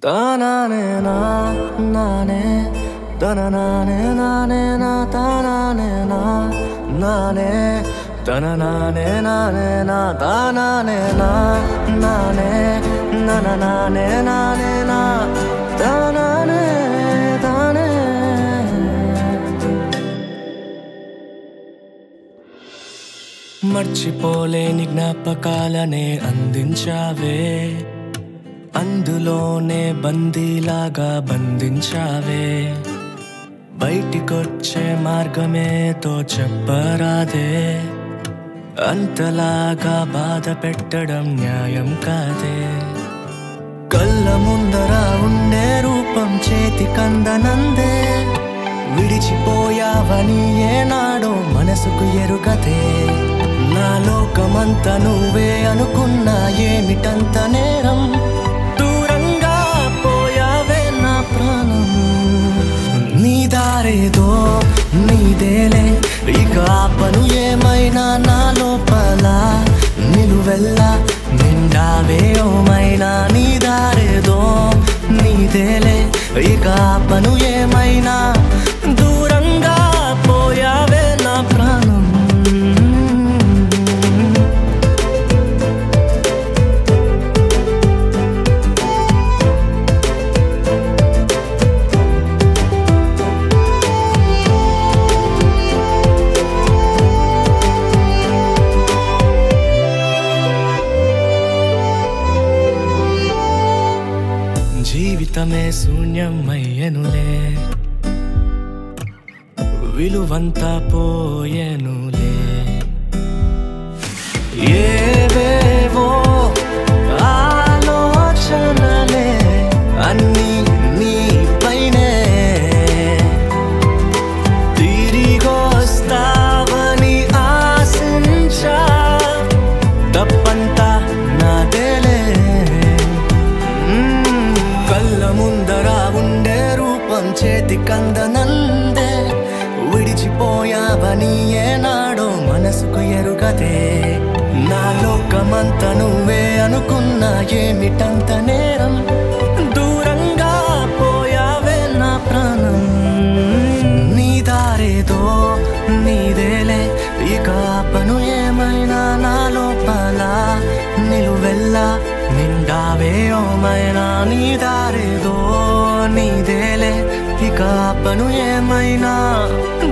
తానానే నా నానే తన నానే నానే నా తానానే నా నానే తన నానే నానే నా తానానే నా నానే నన నానే నానే నా తానానే తానే మర్చిపోలేని జ్ఞాపకాలనే అందించావే అందులోనే బందీలాగా బంధించావే బయటికొచ్చే మార్గమేతో చెప్పరాదే అంతలాగా బాధ పెట్టడం న్యాయం కాదే కళ్ళ ముందర ఉండే రూపం చేతి కందనందే విడిచిపోయావని ఏనాడో మనసుకు ఎరుగదే నా లోకమంతా నువ్వే అనుకున్నా ఏమిటంత నేరం దూరంగా పోయావే నా ప్రాణం నీ దారేదో నీదేలే ఇక ఆపను ఏమైనా నా లోపల నిలువెల్లా నిండావే ఓమైనా నీ దారేదో నీదేలే ఇక ఆపను ఏమైనా దూరంగా పోయావే నా ప్రాణం జీవితమే శూన్యమయ్యనులే విలువంతా పోయెనులే ఏవేవో ఆలోచనలే అన్నీ నీపైనే తిరిగొస్తావని ఆశించా తప్పంతా నాదేలే మ్మ్. కళ్ళ ముందర ఉండే రూపం చేతి కందనందే విడిచిపోయావని ఏనాడో మనసుకు ఎరుగదే నా లోకమంతా నువ్వే అనుకున్నా ఏమిటంత నేరం దూరంగా పోయావే నా ప్రాణం నీ దారేదో నీదేలే ఇక ఆపను ఏమైనా నా లోపల నిలువెల్లా నిండావే ఓమైనా నీ దారేదో నీదేలే ఇక ఆపను ఏమైనా